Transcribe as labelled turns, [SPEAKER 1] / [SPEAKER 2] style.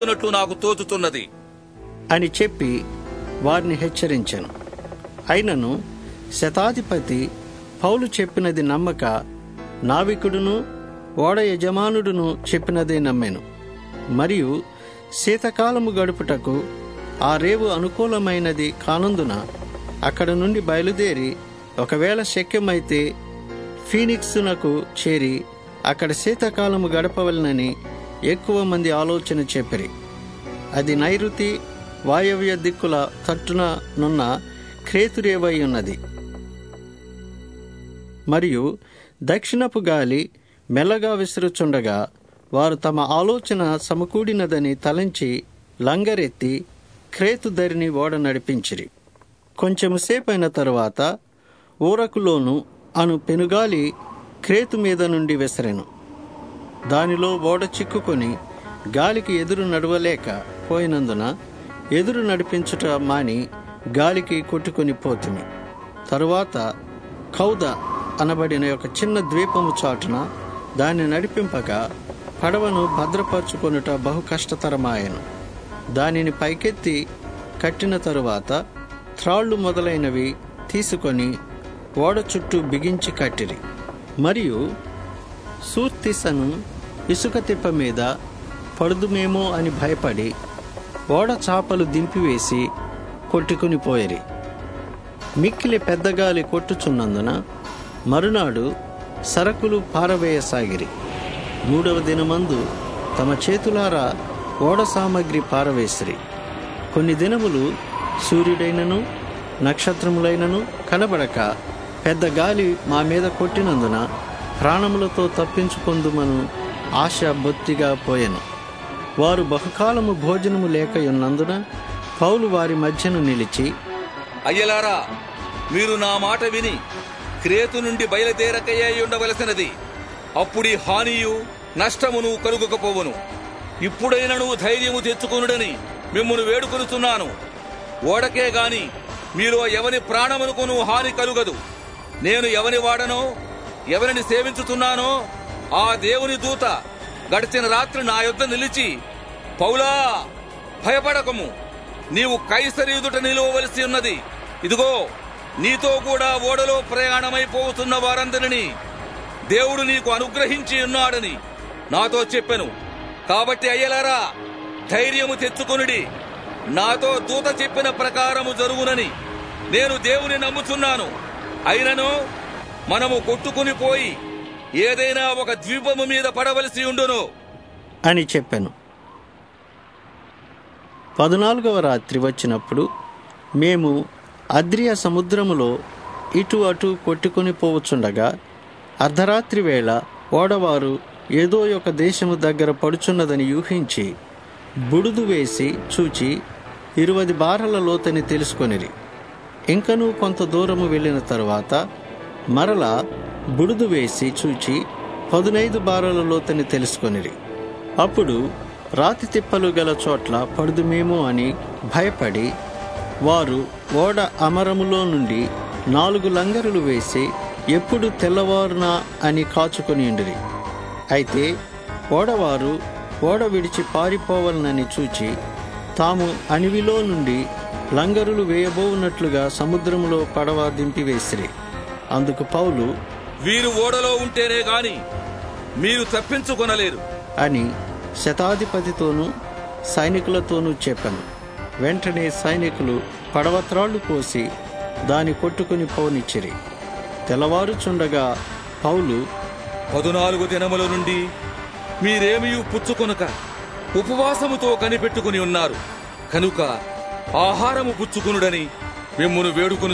[SPEAKER 1] చెప్పినట్లు నాకు తోచుతున్నది
[SPEAKER 2] అని చెప్పి వారిని హెచ్చరించాను అయినను శతాధిపతి పౌలు చెప్పినది నమ్మక నావికుడును ఓడ యజమానుడును చెప్పినదే నమ్మాను మరియు శీతకాలము గడుపుటకు ఆ రేవు అనుకూలమైనది కానందున అక్కడ నుండి బయలుదేరి ఒకవేళ శక్యమైతే ఫీనిక్స్నకు చేరి అక్కడ శీతాకాలము గడపవలనని ఎక్కువ మంది ఆలోచన చెప్పిరి అది నైరుతి వాయవ్య దిక్కుల తట్టున నున్న క్రేతురేవై ఉన్నది మరియు దక్షిణపు గాలి మెల్లగా విసురుచుండగా వారు తమ ఆలోచన సమకూడినదని తలంచి లంగరెత్తి క్రేతు ధరిని ఓడ నడిపించిరి కొంచెము సేపైన తరువాత ఊరకులోను అను పెనుగాలి క్రేతు మీద నుండి విసరెను దానిలో ఓడ చిక్కుకొని గాలికి ఎదురు నడవలేక పోయినందున ఎదురు నడిపించుట మాని గాలికి కొట్టుకొని పోతుమి తరువాత కౌద అనబడిన ఒక చిన్న ద్వీపము చాటున దాన్ని నడిపింపగా పడవను భద్రపరచుకొనుట బహు కష్టతరమాయను దానిని పైకెత్తి కట్టిన తరువాత త్రాళ్ళు మొదలైనవి తీసుకొని ఓడ చుట్టూ బిగించి కట్టిరి మరియు సూర్తిసను ఇసుక తిప్ప మీద పడుదుమేమో అని భయపడి ఓడ చాపలు దింపివేసి కొట్టుకుని పోయిరి మిక్కిలి పెద్దగాలి కొట్టుచున్నందున మరునాడు సరకులు పారవేయసాగిరి మూడవ దినమందు తమ చేతులారా ఓడ సామగ్రి పారవేసిరి కొన్ని దినములు సూర్యుడైనను నక్షత్రములైనను కనబడక పెద్ద గాలి మా మీద కొట్టినందున ప్రాణములతో తప్పించుకొందుమను ఆశ బొత్తిగా పోయెను వారు బహుకాలము భోజనము లేక ఉన్నందున పౌలు వారి మధ్యను నిలిచి
[SPEAKER 1] అయ్యలారా మీరు నా మాట విని క్రేతు నుండి బయలుదేరకయ్యే ఉండవలసినది అప్పుడీ హానియు నష్టమును కలుగకపోవును ఇప్పుడైనను ధైర్యము తెచ్చుకొనుడని మిమ్మును వేడుకొనుచున్నాను ఓడకే గాని మీలో ఎవని ప్రాణమునకును హాని కలుగదు నేను ఎవని వాడనో ఎవరిని సేవించుతున్నానో ఆ దేవుని దూత గడిచిన రాత్రి నా యొద్ద నిలిచి పౌలా భయపడకము నీవు కైసరీదుట నిలువవలసి ఉన్నది ఇదిగో నీతో కూడా ఓడలో ప్రయాణమైపోతున్న వారందరినీ దేవుడు నీకు అనుగ్రహించి ఉన్నాడని నాతో చెప్పెను కాబట్టి అయ్యలారా ధైర్యము తెచ్చుకొనుడి నాతో దూత చెప్పిన ప్రకారము జరుగునని నేను దేవుని నమ్ముచున్నాను అయినను మనము కొట్టుకుని పోయి ఏదైనా ఒక ద్వీపము మీద పడవలసి ఉండును
[SPEAKER 2] అని చెప్పాను పద్నాలుగవ రాత్రి వచ్చినప్పుడు మేము అద్రియ సముద్రములో ఇటు అటు కొట్టుకొని పోవచ్చుండగా అర్ధరాత్రి వేళ ఓడవారు ఏదో ఒక దేశము దగ్గర పడుచున్నదని యూహించి బుడుదు వేసి చూచి ఇరువది బారల లోతని తెలుసుకొనిరి ఇంకనూ కొంత దూరము వెళ్ళిన తరువాత మరలా బుడుదు వేసి చూచి పదునైదు బారల లోతని తెలుసుకొనిరి అప్పుడు రాతి తిప్పలు గల చోట్ల పడుదుమేమో అని భయపడి వారు ఓడ అమరములో నుండి నాలుగు లంగరులు వేసి ఎప్పుడు తెల్లవారునా అని కాచుకొని ఉండిరి అయితే ఓడవారు ఓడ విడిచి పారిపోవాలనని చూచి తాము అణివిలో నుండి లంగరులు వేయబోవున్నట్లుగా సముద్రములో పడవ దింపివేసిరి అందుకు పౌలు
[SPEAKER 1] వీరు ఓడలో ఉంటేనే గాని మీరు తప్పించుకొనలేరు
[SPEAKER 2] అని శతాధిపతితోనూ సైనికులతోనూ చెప్పాను వెంటనే సైనికులు పడవత్రాళ్లు కోసి దాని కొట్టుకుని పోనిచ్చిరి తెల్లవారుచుండగా పౌలు
[SPEAKER 1] పదునాలుగు దినముల నుండి మీరేమీ పుచ్చుకొనక ఉపవాసముతో కనిపెట్టుకుని ఉన్నారు కనుక ఆహారము పుచ్చుకునుడని మిమ్మును వేడుకొని